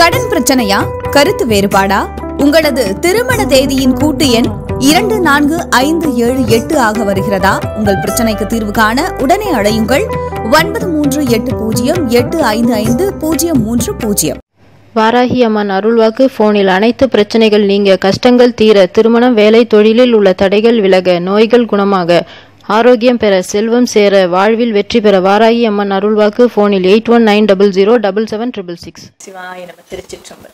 கடன் பிரச்சனையா கருத்து வேறுபாடா உங்களது திருமண தேதியின் கூட்டு எண் இரண்டு நான்கு ஐந்து ஏழு எட்டு ஆக வருகிறதா உங்கள் பிரச்சனைக்கு தீர்வு காண உடனே அழையுங்கள் ஒன்பது மூன்று எட்டு பூஜ்ஜியம் எட்டு ஐந்து ஐந்து பூஜ்ஜியம் மூன்று பூஜ்ஜியம் வாராகி அம்மன் அருள்வாக்கு போனில் அனைத்து பிரச்சனைகள் நீங்க கஷ்டங்கள் தீர திருமணம் வேலை தொழிலில் உள்ள தடைகள் விலக நோய்கள் குணமாக ஆரோக்கியம் பெற செல்வம் சேர வாழ்வில் வெற்றி பெற வாராகி அம்மன் அருள்வாக்கு போனில் eight one nine double zero double seven triple six சிவாய நம்ம திருச்சிற்றம்பலம்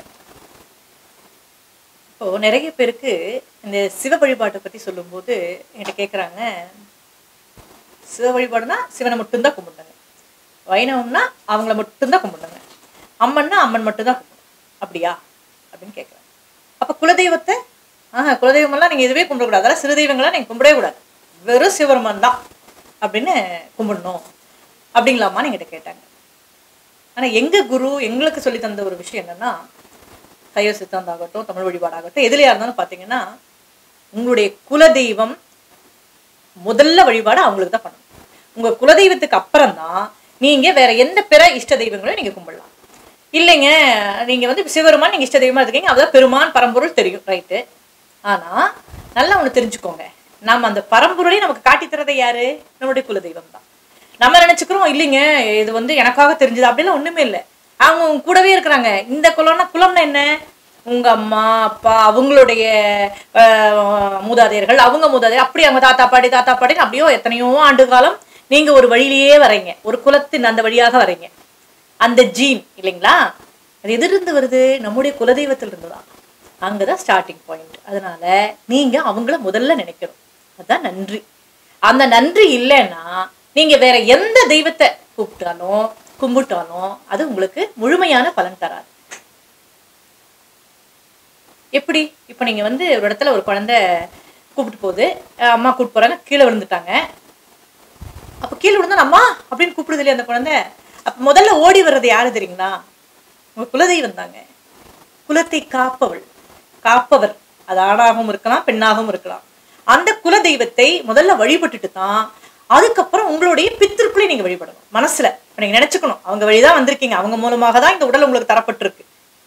இப்போ நிறைய பேருக்கு இந்த சிவ வழிபாட்டை பத்தி சொல்லும்போது என்கிட்ட கேட்குறாங்க சிவ வழிபாடுனா சிவனை மட்டும்தான் கும்பிடுங்க வைணவம்னா அவங்கள மட்டும்தான் கும்பிடுங்க அம்மன்னா அம்மன் மட்டும்தான் கும்பிடணும் அப்படியா அப்படின்னு கேட்குறாங்க அப்போ குலதெய்வத்தை ஆஹா குலதெய்வமெல்லாம் நீங்கள் இதுவே கும்பிடக்கூடாது அதெல்லாம் சிறு தெய்வங்களாம் நீங்கள் கும்பிடவே கூடாது வெறும் சிவருமன் தான் அப்படின்னு கும்பிடணும் அப்படிங்களாமான்னு என்கிட்ட கேட்டாங்க ஆனா எங்க குரு எங்களுக்கு சொல்லி தந்த ஒரு விஷயம் என்னன்னா சைவ சித்தாந்தம் ஆகட்டும் தமிழ் வழிபாடாகட்டும் எதுலையா இருந்தாலும் பாத்தீங்கன்னா உங்களுடைய குலதெய்வம் முதல்ல வழிபாடு அவங்களுக்கு தான் பண்ணணும் உங்க குலதெய்வத்துக்கு அப்புறம் தான் நீங்க வேற எந்த பிற இஷ்ட தெய்வங்களையும் நீங்க கும்பிடலாம் இல்லைங்க நீங்க வந்து சிவருமான் நீங்க இஷ்ட தெய்வமா இருக்கீங்க அதான் பெருமான் பரம்பொருள் தெரியும் ரைட்டு ஆனா நல்லா ஒண்ணு தெரிஞ்சுக்கோங்க நம்ம அந்த பரம்பொருளை நமக்கு காட்டி தரது யாரு நம்மளுடைய குலதெய்வம் தான் நம்ம நினைச்சுக்கிறோம் இல்லைங்க இது வந்து எனக்காக தெரிஞ்சது அப்படிலாம் ஒண்ணுமே இல்லை அவங்க உங்க கூடவே இருக்கிறாங்க இந்த குலம்னா குலம்னா என்ன உங்க அம்மா அப்பா அவங்களுடைய ஆஹ், மூதாதையர்கள் அவங்க மூதாதையர் அப்படி அவங்க தாத்தா பாட்டி தாத்தா பாட்டின்னு அப்படியோ எத்தனையோ ஆண்டு காலம் நீங்க ஒரு வழியிலேயே வரீங்க ஒரு குலத்தின் அந்த வழியாக வரீங்க அந்த ஜீன் இல்லைங்களா அது எதிலிருந்து வருது நம்முடைய குலதெய்வத்தில் இருந்து தான் அங்கதான் ஸ்டார்டிங் பாயிண்ட் அதனால நீங்க அவங்கள முதல்ல நினைக்கணும் அதான் நன்றி அந்த நன்றி இல்லைன்னா நீங்க வேற எந்த தெய்வத்தை கூப்பிட்டாலும் கும்பிட்டாலும் அது உங்களுக்கு முழுமையான பலன் தராது எப்படி இப்போ நீங்க வந்து ஒரு இடத்துல ஒரு குழந்தை கூப்பிட்டு போகுது அஹ் அம்மா கூப்பிட்டு போறாங்க கீழே விழுந்துட்டாங்க அப்ப கீழே விழுந்தா அம்மா அப்படின்னு கூப்பிடுது இல்லையா அந்த குழந்தை அப்ப முதல்ல ஓடி வர்றது யாரு தெரியுங்களா உங்க குலதெய்வம் தாங்க குலத்தை காப்பவள் காப்பவர் அது ஆணாகவும் இருக்கலாம் பெண்ணாகவும் இருக்கலாம் அந்த குலதெய்வத்தை முதல்ல வழிபட்டுட்டு தான் அதுக்கப்புறம் உங்களுடைய பித்திருக்குள்ளே நீங்க வழிபடணும் மனசுல இப்ப நீங்க நினைச்சுக்கணும் அவங்க வழிதான் வந்திருக்கீங்க அவங்க மூலமாக தான் இந்த உடல் உங்களுக்கு தரப்பட்டிருக்கு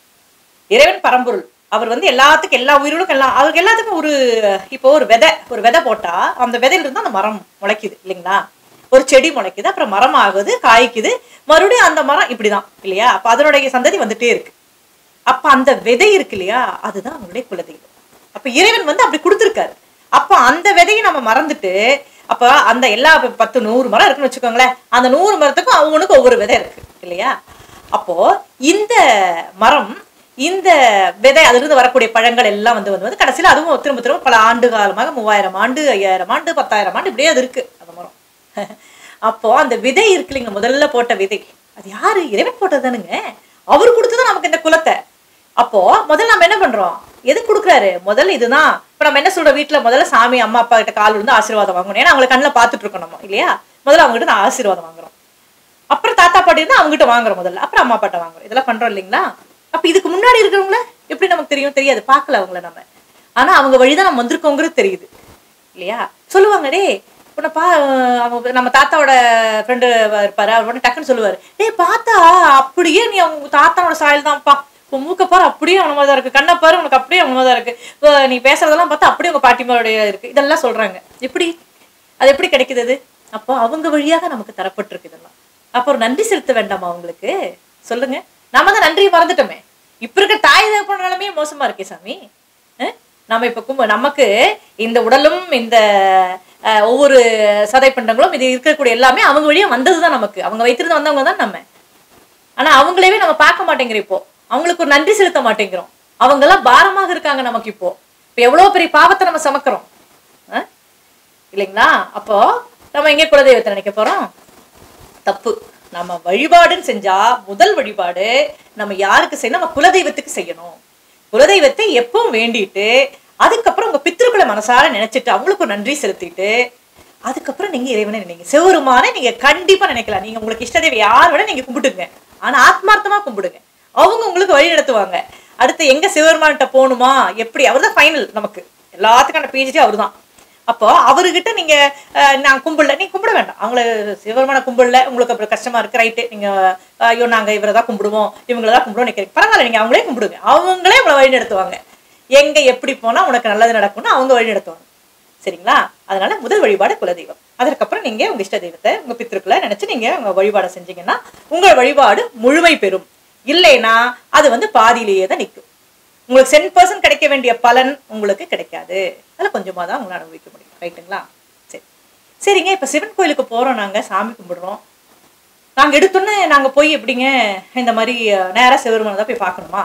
இறைவன் பரம்பொருள் அவர் வந்து எல்லாத்துக்கும் எல்லா உயிர்களுக்கும் எல்லாம் அவருக்கு எல்லாத்துக்கும் ஒரு இப்போ ஒரு விதை ஒரு விதை போட்டா அந்த விதையில இருந்து அந்த மரம் முளைக்குது இல்லைங்களா ஒரு செடி முளைக்குது அப்புறம் மரம் ஆகுது காய்க்குது மறுபடியும் அந்த மரம் இப்படிதான் இல்லையா அப்ப அதனுடைய சந்ததி வந்துட்டே இருக்கு அப்ப அந்த விதை இருக்கு இல்லையா அதுதான் அவங்களுடைய குலதெய்வம் அப்ப இறைவன் வந்து அப்படி கொடுத்துருக்காரு அப்ப அந்த விதையை நம்ம மறந்துட்டு அப்ப அந்த எல்லா இப்ப பத்து நூறு மரம் இருக்குன்னு வச்சுக்கோங்களேன் அந்த நூறு மரத்துக்கும் அவனுக்கு ஒவ்வொரு விதை இருக்கு இல்லையா அப்போ இந்த மரம் இந்த விதை அதிலிருந்து வரக்கூடிய பழங்கள் எல்லாம் வந்து வந்து வந்து கடைசியில அதுவும் திரும்ப திரும்ப பல ஆண்டு காலமாக மூவாயிரம் ஆண்டு ஐயாயிரம் ஆண்டு பத்தாயிரம் ஆண்டு இப்படியே அது இருக்கு அந்த மரம் அப்போ அந்த விதை இருக்கு இல்லைங்க முதல்ல போட்ட விதை அது யாரு இறைவன் போட்டது தானுங்க அவர் கொடுத்தது நமக்கு இந்த குலத்தை அப்போ முதல்ல நம்ம என்ன பண்றோம் எது கொடுக்குறாரு முதல்ல இதுதான் இப்ப நம்ம என்ன சொல்றோம் வீட்டுல முதல்ல சாமி அம்மா அப்பா கிட்ட கால் விழுந்து ஆசீர்வாதம் வாங்கணும் ஏன்னா அவங்களை கண்ணில் பார்த்துட்டு இருக்கோம் நம்ம இல்லையா முதல்ல அவங்க கிட்ட நான் ஆசீர்வாதம் வாங்குறோம் அப்புறம் தாத்தா பாட்டி இருந்தா அவங்க கிட்ட வாங்குறோம் முதல்ல அப்புறம் அம்மா அப்பாட்ட வாங்குறோம் இதெல்லாம் பண்றோம் இல்லைங்களா அப்ப இதுக்கு முன்னாடி இருக்கிறவங்கள எப்படி நமக்கு தெரியும் தெரியாது பார்க்கல அவங்கள நம்ம ஆனா அவங்க வழிதான் நம்ம வந்திருக்கோங்கிறது தெரியுது இல்லையா சொல்லுவாங்க டே உன்னப்பா அவங்க நம்ம தாத்தாவோட ஃப்ரெண்டு இருப்பாரு அவர் உடனே டக்குன்னு சொல்லுவாரு டேய் பார்த்தா அப்படியே நீ அவங்க தாத்தாவோட சாயல் தான்ப்பா உன் மூக்க பாரு அப்படியே அவன மாதிரி தான் இருக்கு கண்ணை பாரு உனக்கு அப்படியே அவன தான் இருக்கு இப்போ நீ பேசுறதெல்லாம் பார்த்தா அப்படியே உங்க பாட்டிமாவுடைய இருக்கு இதெல்லாம் சொல்றாங்க எப்படி அது எப்படி கிடைக்குது அது அப்போ அவங்க வழியாக நமக்கு தரப்பட்டிருக்கு இதெல்லாம் அப்போ ஒரு நன்றி செலுத்த வேண்டாமா அவங்களுக்கு சொல்லுங்க நாம தான் நன்றியை மறந்துட்டோமே இப்ப இருக்க தாய் தகப்பன நிலைமையே மோசமா இருக்கே சாமி அஹ்? நம்ம இப்ப கும்ப நமக்கு இந்த உடலும் இந்த அஹ், ஒவ்வொரு சதை பண்டங்களும் இது இருக்கக்கூடிய எல்லாமே அவங்க வழியா வந்ததுதான் நமக்கு அவங்க வைத்திருந்து வந்தவங்க தான் நம்ம ஆனா அவங்களவே நம்ம பார்க்க மாட்டேங்கிறோம் இப்போ அவங்களுக்கு ஒரு நன்றி செலுத்த மாட்டேங்கிறோம் அவங்க எல்லாம் பாரமாக இருக்காங்க நமக்கு இப்போ இப்போ எவ்வளவு பெரிய பாவத்தை நம்ம சமக்கிறோம் அஹ்? இல்லைங்களா அப்போ நம்ம எங்க குலதெய்வத்தை நினைக்க போறோம் தப்பு நம்ம வழிபாடுன்னு செஞ்சா முதல் வழிபாடு நம்ம யாருக்கு செய்யணும் நம்ம குலதெய்வத்துக்கு செய்யணும் குலதெய்வத்தை எப்பவும் வேண்டிட்டு அதுக்கப்புறம் உங்க பித்திருக்களை மனசார நினைச்சிட்டு அவங்களுக்கு ஒரு நன்றி செலுத்திட்டு அதுக்கப்புறம் நீங்க இறைவனை நினைங்க சிவருமான நீங்க கண்டிப்பா நினைக்கலாம் நீங்க உங்களுக்கு இஷ்டதேவி யார் விட நீங்க கும்பிட்டுங்க ஆனா ஆத்மார்த்தமா கும்பிடுங்க அவங்க உங்களுக்கு வழி நடத்துவாங்க அடுத்து எங்க சிவருமான்கிட்ட போகணுமா எப்படி அவர் தான் ஃபைனல் நமக்கு எல்லாத்துக்கான பிஜிடி அவர் தான் அப்போ அவர்கிட்ட நீங்க அஹ், நான் கும்பிடல நீ கும்பிட வேண்டாம் அவங்கள சிவருமான கும்பிடல உங்களுக்கு அப்புறம் கஷ்டமா இருக்கு ரைட்டு நீங்க அஹ், ஐயோ நாங்க இவரை தான் கும்பிடுவோம் இவங்கள தான் கும்பிடுவோம் நினைக்கிறீங்க பரவாயில்ல நீங்க அவங்களே கும்பிடுங்க அவங்களே உங்களை வழி நடத்துவாங்க எங்க எப்படி போனா உனக்கு நல்லது நடக்கும்னு அவங்க வழி நடத்துவாங்க சரிங்களா அதனால முதல் வழிபாடு குலதெய்வம் அதற்கப்புறம் நீங்க உங்க இஷ்ட தெய்வத்தை உங்க பித்திருக்களை நினைச்சு நீங்க உங்க வழிபாடை செஞ்சீங்கன்னா உங்கள் வழிபாடு முழுமை பெறும் இல்லைன்னா அது வந்து பாதியிலேயே தான் நிற்கும் உங்களுக்கு சென் பர்சன்ட் கிடைக்க வேண்டிய பலன் உங்களுக்கு கிடைக்காது அதில் கொஞ்சமாக தான் உங்களை அனுபவிக்க முடியும் ரைட்டுங்களா சரி சரிங்க இப்போ சிவன் கோயிலுக்கு போகிறோம் நாங்கள் சாமி கும்பிடுறோம் நாங்கள் எடுத்தோன்னே நாங்கள் போய் எப்படிங்க இந்த மாதிரி நேராக சிவருமனை தான் போய் பார்க்கணுமா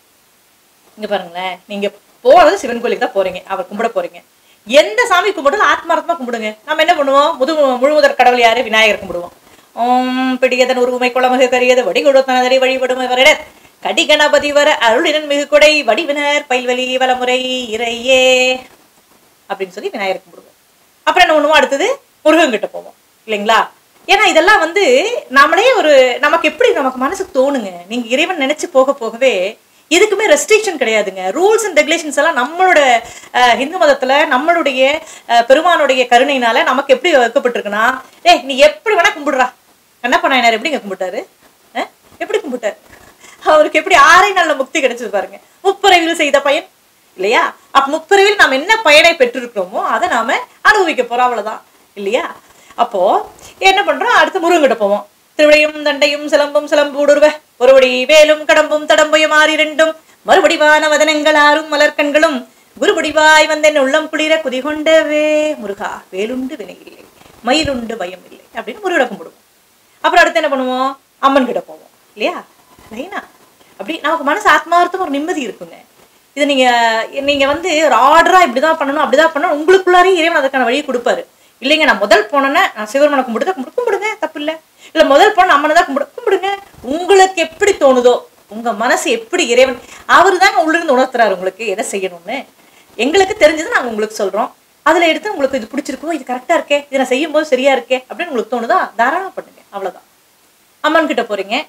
இங்க பாருங்களேன் நீங்க போறது சிவன் கோயிலுக்கு தான் போறீங்க அவர் கும்பிட போறீங்க எந்த சாமி கும்பிடுறதும் ஆத்மார்த்தமா கும்பிடுங்க நம்ம என்ன பண்ணுவோம் முது முழுமுதற் கடவுள் யாரு விநாயகர் கும்பிடுவோம் ஓம் பிடியதன் உருமை குளமிகு கரியது வடி கொடுத்தனதரை வழிபடும் இவரிட கடி கணபதி வர அருளினன் மிகு கொடை வடிவினர் பயில்வலி வலமுறை இறையே அப்படின்னு சொல்லி விநாயகர் கும்பிடுவோம் அப்புறம் என்ன பண்ணுவோம் அடுத்தது முருகன் கிட்ட போவோம் இல்லைங்களா ஏன்னா இதெல்லாம் வந்து நாமளே ஒரு நமக்கு எப்படி நமக்கு மனசுக்கு தோணுங்க நீங்க இறைவன் நினைச்சு போக போகவே எதுக்குமே ரெஸ்ட்ரிக்ஷன் கிடையாதுங்க ரூல்ஸ் அண்ட் ரெகுலேஷன்ஸ் எல்லாம் நம்மளோட அஹ், இந்து மதத்துல நம்மளுடைய அஹ், பெருமானுடைய கருணையினால நமக்கு எப்படி வைக்கப்பட்டிருக்குன்னா ஏய் நீ எப்படி வேணா கும்பிடுறா கண்ணப்ப நாயனார் எப்படிங்க கும்பிட்டாரு அஹ்? எப்படி கும்பிட்டாரு அவருக்கு எப்படி ஆறே நல்ல முக்தி கிடைச்சது பாருங்க முப்பறைவில் செய்த பயன் இல்லையா அப்ப முப்பிறவில் நாம் என்ன பயனை பெற்றிருக்கிறோமோ அதை நாம அனுபவிக்க போறோம் அவ்வளவுதான் இல்லையா அப்போ என்ன பண்றோம் அடுத்து முருகன்கிட்ட போவோம் திருவிடையும் தண்டையும் சிலம்பும் சிலம்பூடுருவ ஒருபடி வேலும் கடம்பும் தடம்புயம் ஆறு இரண்டும் மறுபடிவான வதனங்கள் ஆறும் மலர்கண்களும் குருபடிவாய் வந்தென் உள்ளம் குளிர குதிகொண்டவே முருகா வேலுண்டு வினையில்லை மயிலுண்டு பயம் இல்லை அப்படின்னு முருகனை கும்பிடுவோம் அப்புறம் அடுத்து என்ன பண்ணுவோம் அம்மன் கிட்ட போவோம் இல்லையா லைனா அப்படி நமக்கு மனசு ஆத்மார்த்தம் ஒரு நிம்மதி இருக்குங்க இது நீங்க நீங்க வந்து ஒரு ஆர்டரா இப்படிதான் பண்ணணும் அப்படிதான் பண்ணணும் உங்களுக்குள்ளாரே இறைவன் அதுக்கான வழியை கொடுப்பாரு இல்லைங்க நான் முதல் போனேன்னா நான் சிவருமனை கும்பிட்டு கும்பிடு கும்பிடுங்க தப்பு இல்ல இல்ல முதல் போன அம்மனை தான் கும்பிடு கும்பிடுங்க உங்களுக்கு எப்படி தோணுதோ உங்க மனசு எப்படி இறைவன் அவரு தாங்க உள்ளிருந்து உணர்த்துறாரு உங்களுக்கு எதை செய்யணும்னு எங்களுக்கு தெரிஞ்சது நாங்க உங்களுக்கு சொல்றோம் அதுல எடுத்து உங்களுக்கு இது பிடிச்சிருக்கோ இது கரெக்டா இருக்கே இதை நான் செய்யும் போது சரியா இருக்கே அப்படின்னு உங்களுக்கு தோணுதா தாராளமா பண்ணுங்க அவ்வளவுதான் அம்மன் கிட்ட போறீங்க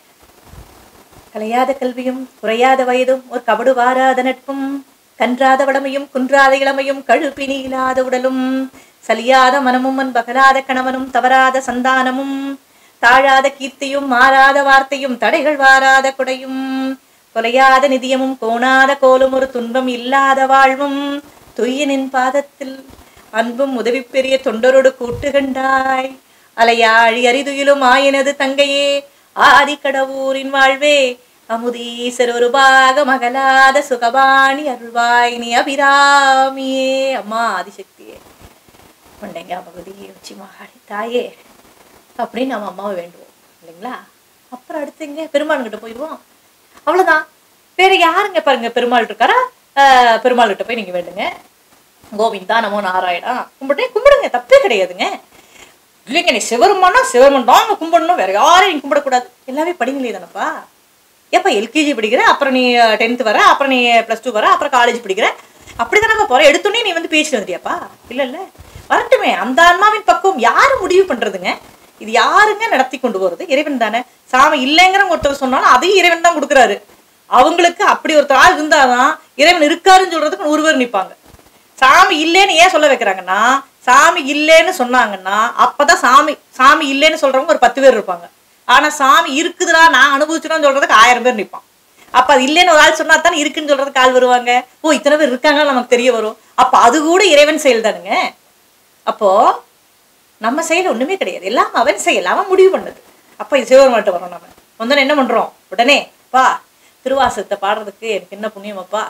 கலையாத கல்வியும் குறையாத வயதும் ஒரு கபடு வாராத நட்பும் கன்றாத வளமையும் குன்றாத இளமையும் கழுப்பினி இல்லாத உடலும் சலியாத மனமும் அன் பகலாத கணவனும் தவறாத சந்தானமும் தாழாத கீர்த்தியும் மாறாத வார்த்தையும் தடைகள் வாராத கொடையும் தொலையாத நிதியமும் கோணாத கோலும் ஒரு துன்பம் இல்லாத வாழ்வும் துய்யனின் பாதத்தில் அன்பும் உதவி பெரிய தொண்டரோடு கூட்டு கண்டாய் அலையாழி அரிதுயிலும் ஆயினது தங்கையே ஆதி கடவுரின் வாழ்வே அமுதீசர் ஒரு பாக மகளாத சுகபாணி அருள்வாய் நீ அபிராமியே அம்மா ஆதிசக்தியே கொண்டைங்க பகுதி உச்சி மகாணி தாயே அப்படின்னு நம்ம அம்மாவை வேண்டுவோம் இல்லைங்களா அப்புறம் அடுத்துங்க பெருமாள் கிட்ட போயிடுவோம் அவ்வளவுதான் வேற யாருங்க பாருங்க பெருமாள் இருக்காரா ஆஹ் பெருமாள் கிட்ட போய் நீங்க வேண்டுங்க கோவிந்தா நமோ நாராயணா கும்பிட்டே கும்பிடுங்க தப்பே கிடையாதுங்க இல்லைங்க நீ சிவருமானா சிவருமன் தான் கும்பிடணும் வேற யாரையும் நீ கும்பிடக்கூடாது எல்லாமே படிங்களே தானப்பா ஏப்பா எல்கேஜி படிக்கிற அப்புறம் நீ டென்த் வர அப்புறம் நீ ப்ளஸ் டூ வர அப்புறம் காலேஜ் படிக்கிற அப்படி தானப்பா போற எடுத்தோடனே நீ வந்து பேச்சு வந்துட்டியாப்பா இல்ல இல்ல வரட்டுமே அந்த ஆன்மாவின் பக்கம் யாரு முடிவு பண்றதுங்க இது யாருங்க நடத்தி கொண்டு போறது இறைவன் தானே சாமி இல்லைங்கிற ஒருத்தர் சொன்னாலும் அதையும் இறைவன் தான் கொடுக்குறாரு அவங்களுக்கு அப்படி ஒருத்தர் ஆள் இருந்தாதான் இறைவன் இருக்காருன்னு சொல்றதுக்கு நூறு பேர் நிப்பாங்க சாமி இல்லைன்னு ஏன் சொல்ல வைக்கிறாங்கன்னா சாமி இல்லைன்னு சொன்னாங்கன்னா அப்பதான் சாமி சாமி இல்லைன்னு சொல்றவங்க ஒரு பத்து பேர் இருப்பாங்க ஆனா சாமி இருக்குதுடா நான் அனுபவிச்சுன்னு சொல்றதுக்கு ஆயிரம் பேர் நிப்பான் அப்ப அது இல்லைன்னு ஒரு ஆள் சொன்னா தானே இருக்குன்னு சொல்றதுக்கு ஆள் வருவாங்க ஓ இத்தனை பேர் இருக்காங்கன்னு நமக்கு தெரிய வரும் அப்ப அது கூட இறைவன் செயல் தானுங்க அப்போ நம்ம செயல் ஒண்ணுமே கிடையாது எல்லாம் அவன் செயல் அவன் முடிவு பண்ணது அப்ப இது சிவபெருமான்ட்ட வரோம் நம்ம வந்தோன்னு என்ன பண்றோம் உடனே பா திருவாசகத்தை பாடுறதுக்கு எனக்கு என்ன புண்ணியம் அப்பா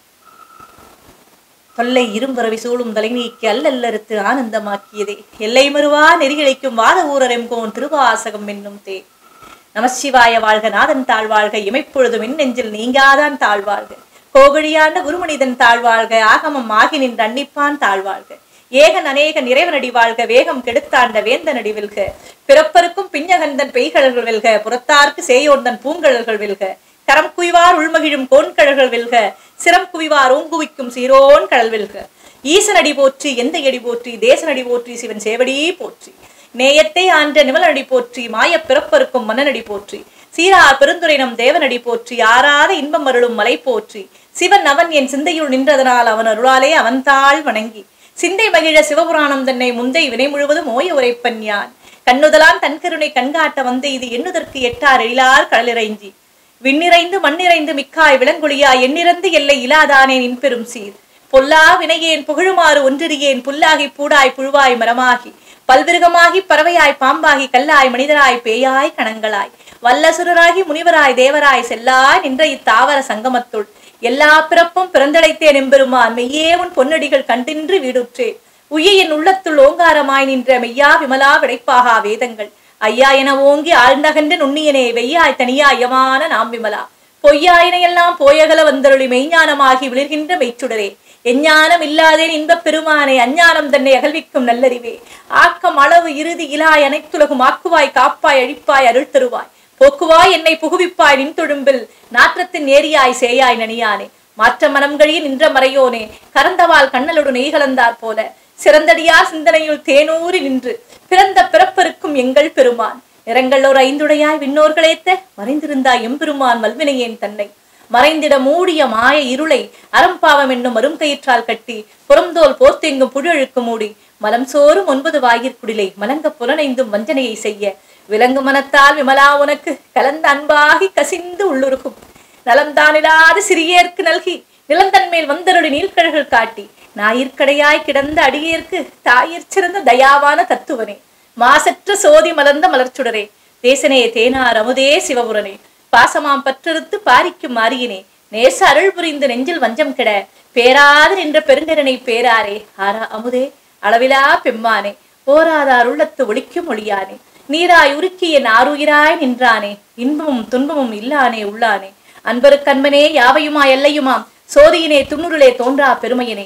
தொல்லை இரும்பறவை சூழும் தலை நீக்கி அல்லல்லறுத்து ஆனந்தமாக்கியதே எல்லை மறுவா நெறிகிழைக்கும் வாத ஊரரெம் கோன் திருவாசகம் என்னும் தே நமசிவாய வாழ்க நாதன் தாழ்வாழ்க இமைப்பொழுதும் என் நெஞ்சில் நீங்காதான் தாழ்வாழ்க கோகழியாண்ட குருமனிதன் தாழ்வாழ்க ஆகமம் ஆகி நின்று அன்னிப்பான் தாழ்வாழ்க ஏகன் அநேக நிறைவனடி வாழ்க வேகம் கெடுத்தாண்ட வேந்தனடி வெல்க பிறப்பருக்கும் பிஞ்சகந்தன் பெய்கழல்கள் வெல்க புறத்தார்க்கு சேயோர்ந்தன் பூங்கழல்கள் வெல்க கரம் குவிவார் உள்மகிழும் கோண்கழல்கள் வெல்க சிரம் குவிவார் ஓங்குவிக்கும் சீரோன் கடல் வெல்க ஈசனடி போற்றி எந்த அடி போற்றி தேசனடி போற்றி சிவன் சேவடி போற்றி நேயத்தை ஆன்ற நிமலனடி போற்றி மாயப் பிறப்பருக்கும் மன்னனடி போற்றி சீரார் பெருந்துரை நம் தேவனடி போற்றி ஆறாத இன்பம் அருளும் மலை போற்றி சிவன் அவன் என் சிந்தையுள் நின்றதனால் அவன் அருளாலே அவன் தாள் வணங்கி சிந்தை மகிழ சிவபுராணம் தன்னை முந்தை வினை முழுவதும் ஓய உரைப்பன் யான் கண்ணுதலான் தன் கருணை கண்காட்ட வந்து இது எண்ணுதற்கு எட்டார் எழிலார் கடலிறைஞ்சி விண்ணிறைந்து மண்ணிறைந்து மிக்காய் விலங்குழியாய் எண்ணிறந்து எல்லை இலாதானே நின் பெரும் சீர் பொல்லா வினையேன் புகழுமாறு ஒன்றிறியேன் புல்லாகி பூடாய் புழுவாய் மரமாகி பல்விருகமாகி பறவையாய் பாம்பாகி கல்லாய் மனிதராய் பேயாய் கணங்களாய் வல்லசுரராகி முனிவராய் தேவராய் செல்லாய் நின்ற இத்தாவர சங்கமத்துள் எல்லா பிறப்பும் பிறந்தடைத்தேன் எம்பெருமான் மெய்யே உன் பொன்னடிகள் கண்டின்று வீடுற்றேன் உய்ய என் உள்ளத்துள் ஓங்காரமாய் நின்ற மெய்யா விமலா விடைப்பாகா வேதங்கள் ஐயா என ஓங்கி ஆழ்ந்தகன்ற நுண்ணியனே வெய்யாய் தனியாய் யமான நாம் விமலா பொய்யாயினையெல்லாம் போயகல வந்தருளி மெய்ஞானமாகி விளிர்கின்ற மெய்ச்சுடரே எஞ்ஞானம் இல்லாதேன் இன்பப் பெருமானே அஞ்ஞானம் தன்னை அகழ்விக்கும் நல்லறிவே ஆக்கம் அளவு இறுதி இலாய் அனைத்துலகும் ஆக்குவாய் காப்பாய் அழிப்பாய் அருள் தருவாய் போக்குவாய் என்னை புகுவிப்பாய் நின் தொழும்பில் நாற்றத்தின் நேரியாய் சேயாய் நனியானே மாற்ற மனம்களில் நின்ற மறையோனே கறந்தவாள் கண்ணலோடு நெய் கலந்தார் போல சிறந்தடியார் சிந்தனையுள் தேனூறி நின்று பிறந்த பிறப்பருக்கும் எங்கள் பெருமான் நிறங்கள் ஒரு ஐந்துடையாய் விண்ணோர்களேத்த மறைந்திருந்தாய் எம்பெருமான் மல்வினையேன் தன்னை மறைந்திட மூடிய மாய இருளை அறம்பாவம் என்னும் அருங்கயிற்றால் கட்டி புறந்தோல் போர்த்தெங்கும் புழழுக்கு மூடி மலம் சோறும் ஒன்பது வாயிற்குடிலை மலங்க புலனைந்தும் வஞ்சனையை செய்ய விலங்கு மனத்தால் விமலா உனக்கு கலந்த அன்பாகி கசிந்து உள்ளுருக்கும் நலம்தானிடாது சிறியேற்கு நல்கி நிலந்தன் மேல் வந்தருளி நீர்க்கழல்கள் காட்டி ஞாயிற்கடையாய் கிடந்த அடியேற்கு தாயிற் சிறந்த தயாவான தத்துவனே மாசற்ற சோதி மலர்ந்த மலர்ச்சுடரே தேசனே தேனார் அமுதே சிவபுரனே பாசமாம் பற்றறுத்து பாரிக்கும் மாறியினே நேச அருள் புரிந்து நெஞ்சில் வஞ்சம் கெட பேராது நின்ற பெருங்கரனை பேராரே ஆரா அமுதே அளவிலா பெம்மானே போராதார் உள்ளத்து ஒளிக்கும் ஒளியானே நீராய் உருக்கி என் ஆருயிராய் நின்றானே இன்பமும் துன்பமும் இல்லானே உள்ளானே அன்பருக்கன்பனே யாவையுமா எல்லையுமாம் சோதியினே துண்ணுருளே தோன்றா பெருமையனே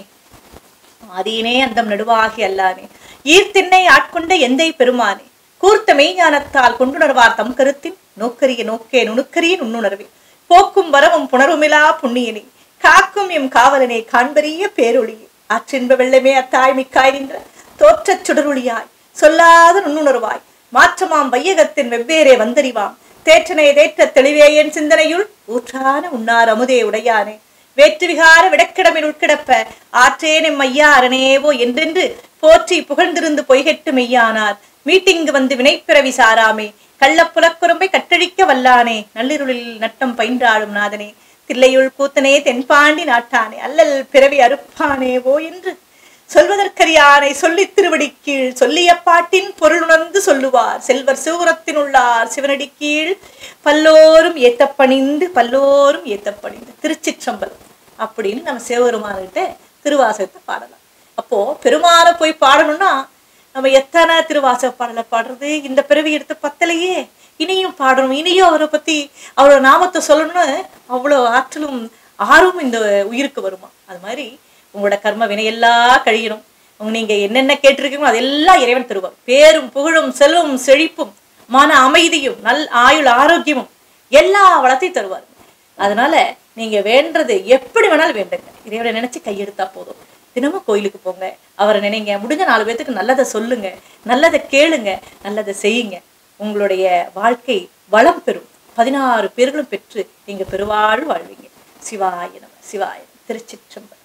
ஆதியினே அந்தம் நடுவாகி அல்லானே ஈர்த்தின்னை ஆட்கொண்ட எந்தை பெருமானே கூர்த்த மெய்ஞானத்தால் கொண்டுணர்வார் தம் கருத்தின் நோக்கரிய நோக்கே நுணுக்கரிய நுண்ணுணர்வே போக்கும் வரவும் புணர்வுமிலா புண்ணியனே காக்கும் எம் காவலனே காண்பரிய பேரொளியே ஆற்றின்ப வெள்ளமே அத்தாய் மிக்காய் நின்ற தோற்றச் சுடரொளியாய் சொல்லாத நுண்ணுணர்வாய் மாற்றமாம் வையகத்தின் வெவ்வேறே வந்தறிவாம் தேற்றனை தேற்ற தெளிவே என் சிந்தனையுள் ஊற்றான உன்னார் அமுதே உடையானே வேற்று விகார விடக்கிடமில் உட்கிடப்ப ஆற்றேன் எம் ஐயா அரணேவோ என்றென்று போற்றி புகழ்ந்திருந்து பொய்கெட்டு மெய்யானார் மீட்டிங்கு வந்து வினைப்பிறவி சாராமே கள்ளப்புலக்குறும்பை கட்டழிக்க வல்லானே நள்ளிருளில் நட்டம் பயின்றாடும் நாதனே தில்லையுள் கூத்தனே தென்பாண்டி நாட்டானே அல்லல் பிறவி அறுப்பானேவோ என்று சொல்வதற்கரியானை சொல்லித் திருவடி கீழ் சொல்லிய பாட்டின் பொருள் உணர்ந்து சொல்லுவார் செல்வர் சிவபுரத்தின் உள்ளார் சிவனடி கீழ் பல்லோரும் ஏத்தப்பணிந்து பல்லோரும் ஏத்தப்பணிந்து திருச்சிற்றம்பலம் அப்படின்னு நம்ம சிவபெருமான்கிட்ட திருவாசகத்தை பாடலாம் அப்போ பெருமானை போய் பாடணும்னா நம்ம எத்தனை திருவாசக பாடலை பாடுறது இந்த பிறவி எடுத்து பத்தலையே இனியும் பாடணும் இனியும் அவரை பத்தி அவரோட நாமத்தை சொல்லணும்னு அவ்வளோ ஆற்றலும் ஆர்வம் இந்த உயிருக்கு வருமா அது மாதிரி உங்களோட கர்ம வினையெல்லாம் கழியணும் உங்க நீங்க என்னென்ன கேட்டிருக்கீங்களோ அதெல்லாம் இறைவன் தருவார் பேரும் புகழும் செல்வமும் செழிப்பும் மன அமைதியும் நல் ஆயுள் ஆரோக்கியமும் எல்லா வளத்தையும் தருவார் அதனால நீங்க வேண்டது எப்படி வேணாலும் வேண்டுங்க இறைவனை நினைச்சு கையெடுத்தா போதும் தினமும் கோயிலுக்கு போங்க அவரை நினைங்க முடிஞ்ச நாலு பேத்துக்கு நல்லதை சொல்லுங்க நல்லதை கேளுங்க நல்லதை செய்யுங்க உங்களுடைய வாழ்க்கை வளம் பெறும் பதினாறு பேர்களும் பெற்று நீங்க பெருவாழ் வாழ்வீங்க சிவாய நம சிவாய நம. திருச்சிற்றம்பலம்